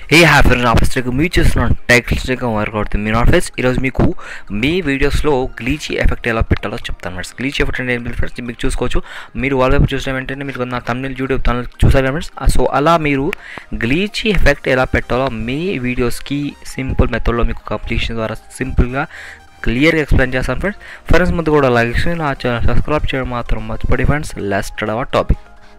ఏ happy ఆఫీస్కి మీరు చూస్తున్నాను టెక్స్ట్గా వర్క్ అవుతుంది మీ ఆఫీస్ ఈరోజు మీకు మీ వీడియోస్లో గ్లీచీ ఎఫెక్ట్ ఎలా పెట్టాలో చెప్తాను ఫ్రెండ్స్ గ్లీచీ ఎఫెక్ట్ అంటే ఏంటి ఫ్రెండ్స్ మీకు చూసుకోవచ్చు మీరు వాళ్ళ వైపు చూసిన వెంటనే మీరు నా తమిళ యూట్యూబ్ ఛానల్ చూసారు ఫ్రెండ్స్ సో అలా మీరు గ్లీచీ ఎఫెక్ట్ ఎలా పెట్టాలో మీ వీడియోస్కి సింపుల్ మెథడ్లో మీకు కంప్లీషన్ ద్వారా సింపుల్గా క్లియర్గా ఎక్స్ప్లెయిన్ చేస్తాను ఫ్రెండ్స్ ఫ్రెండ్స్ ముందు కూడా లైక్ చేసి నా ఛానల్ సబ్స్క్రైబ్ చేయడం మాత్రం మర్చిపోయి friends last our topic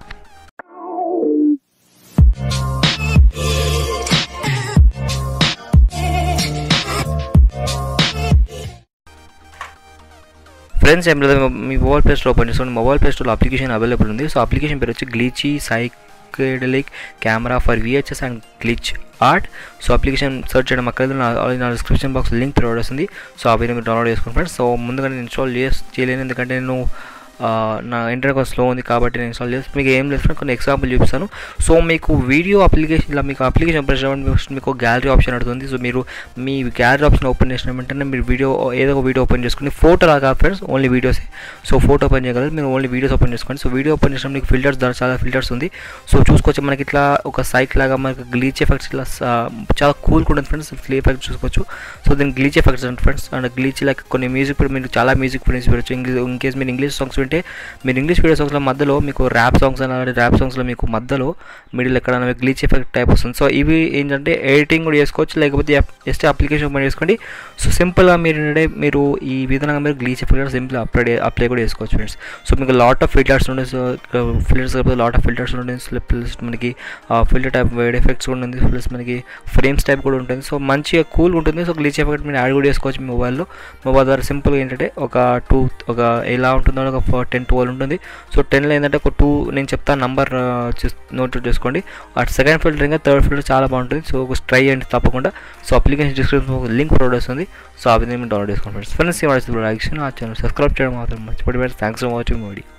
friends ఏం లేదు మీ మొబైల్ ప్లే స్టోర్ ఓపెన్ చేసుకోండి మొబైల్ ప్లే స్టోర్లో అప్లికేషన్ అవైలబుల్ ఉంది సో అప్లికేషన్ పేరు వచ్చి Glitche psychedelic camera for VHS and glitch art so application search చేయడం అక్కడ ఆల్రెడీ నా డిస్క్రిప్షన్ బాక్స్ లింక్ ప్రొవైడ్ వస్తుంది సో ఆ విధంగా మీరు డౌన్లోడ్ చేసుకోండి ఫ్రెండ్స్ సో ముందుగా నేను ఇన్స్టాల్ చేసి చేయలేను ఎందుకంటే నేను నా ఇంటర్నెట్ కొంచెం స్లో ఉంది కాబట్టి నేను ఇన్స్టాల్ చేసి మీకు ఏం లేదు కొన్ని ఎగ్జాంపుల్ చూపిస్తాను సో మీకు వీడియో అప్లికేషన్ ఇలా మీకు అప్లికేషన్ ఓపెన్ చేసినప్పుడు మీకు గ్యాలరీ ఆప్షన్ అడుగుతుంది సో మీరు మీ గ్యాలరీ ఆప్షన్ ఓపెన్ చేసిన వెంటనే మీరు వీడియో ఏదో ఒక వీడియో ఓపెన్ చేసుకుని ఫోటో లాగా ఫ్రెండ్స్ ఓన్లీ వీడియోసే సో ఫోటో ఓపెన్ చేయగలరు మీరు ఓన్లీ వీడియోస్ ఓపెన్ చేసుకోండి సో వీడియో ఓపెన్ చేసినప్పుడు మీకు ఫిల్టర్స్ ద్వారా చాలా ఫిల్టర్స్ ఉంది సో చూసుకోవచ్చు మనకి ఇట్లా ఒక సైట్ లాగా మనకి గ్లీచ్ ఎఫెక్ట్స్ ఇట్లా చాలా కూల్గా ఉంటుంది ఫ్రెండ్స్ ఫ్లీ ఎఫెక్ట్ చూసుకోవచ్చు సో దీని glitch effects and friends and glitch like కొన్ని మ్యూజిక్ మీరు చాలా మ్యూజిక్ ఫ్రెండ్స్ వినొచ్చు ఇంగ్లీష్ ఇన్ కేస్ మీరు ఇంగ్లీష్ సాంగ్స్ వింటే మీరు ఇంగ్లీష్ వీడియో సాంగ్స్లో మధ్యలో మీకు ర్యాప్ సాంగ్స్ అలాంటి ర్యాప్ సాంగ్స్లో మీకు మధ్యలో మిడిల్ ఎక్కడైనా మీకు గ్లీచ్ ఎఫెక్ట్ టైప్ వస్తుంది సో ఇవి ఏంటంటే ఎడిటింగ్ కూడా చేసుకోవచ్చు లేకపోతే జస్ట్ అప్లికేషన్ ఓపెన్ చేసుకోండి సో సింపుల్గా మీరు ఏంటంటే మీరు ఈ విధంగా మీరు glitch effect simple apply apply కూడా చేసుకోవచ్చు ఫ్రెండ్స్ సో మీకు లాట్ ఆఫ్ ఫిల్టర్స్ ఉండే సో ఫిల్టర్స్ కాకపోతే లాట్ ఆఫ్ ఫిల్టర్స్ ఉంటుంది ప్లస్ మనకి ఫిల్టర్ టైప్ వైడ్ ఎఫెక్ట్స్ కూడా ఉంది ప్లస్ మనకి ఫ్రేమ్స్ టైప్ కూడా ఉంటుంది సో మంచిగా కూల్ ఉంటుంది సో గ్లీచ్ ఎఫెక్ట్ మీరు యాడ్ కూడా చేసుకోవచ్చు మీ మొబైల్లో మొబైల్ ద్వారా సింపుల్గా ఏంటంటే ఒక టూ ఒక ఎలా ఉంటుందో ఒక టెన్ ట్వెల్వ్ ఉంటుంది సో టెన్లో ఏంటంటే ఒక టూ నేను చెప్తాను నంబర్ నోట్ చేసుకోండి అటు సెకండ్ ఫిల్టర్ ఇంకా థర్డ్ ఫిల్టర్ చాలా బాగుంటుంది సో ఒక ట్రై చేయండి తప్పకుండా so application description link provide వస్తుంది సో ఆ విధంగా డౌన్లోడ్ చేసుకోండి ఫ్రెండ్స్ ఫ్రెండ్స్ ఏమైనా లైక్ చేయండి ఆ ఛానల్ సబ్స్క్రైబ్ చేయడం మాత్రం మర్చిపోయి థ్యాంక్స్ ఫర్ వాచింగ్ వీడియో